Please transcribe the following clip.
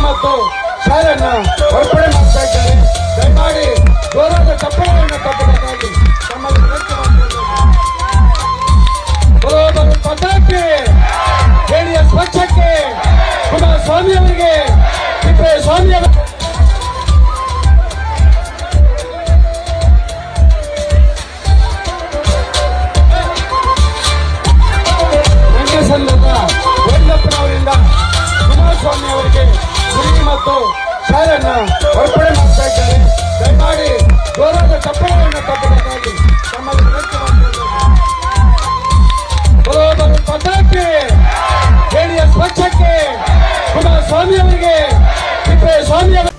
ಮತ್ತು ಶಾಲೆಯನ್ನ ಹೊರಪಡೆ ಮಾಡ್ತಾ ಇದ್ದಾರೆ ದಯಮಾಡಿ ಜೋರಾದ ಚಪ್ಪಳೆಯನ್ನು ತಪ್ಪಬೇಕಾಗಿ ತಮ್ಮಲ್ಲಿ ವಿನಂತಿ ಮಾಡ್ತಿದ್ದೇನೆ. ಬರೋಬರು ಪದಕ್ಕೆ ಜೆಡಿಎಸ್ ಪಕ್ಷಕ್ಕೆ ಕುಮಾರಸ್ವಾಮಿ ಅವರಿಗೆ ತಿಪ್ಪೇಸ್ವಾಮಿ ಅವರಿಗೆ ರಂಗಸಂದ್ರದ ವೈದ್ಯಪ್ಪನವರಿಂದ ಕುಮಾರಸ್ವಾಮಿ ಅವರಿಗೆ ಗುರಿ ಮತ್ತು ಶಾಲೆಯನ್ನ ಹೊರಪಡೆ ಮಾಡ್ತಾ ಇದ್ದಾರೆ ದಯಮಾಡಿ ಜೋರಾದ ಚಪ್ಪಳೆಯನ್ನು ತಪ್ಪಬೇಕಾಗಿ ತಮ್ಮಲ್ಲಿ ವಿನಂತಿ ಮಾಡ್ತಿದ್ದೇನೆ. ಬರೋಬರು ಪದಕ್ಕೆ ಜೆಡಿಎಸ್ ಪಕ್ಷಕ್ಕೆ ಕುಮಾರಸ್ವಾಮಿ ಅವರಿಗೆ ತಿಪ್ಪೇಸ್ವಾಮಿ ಅವರಿಗೆ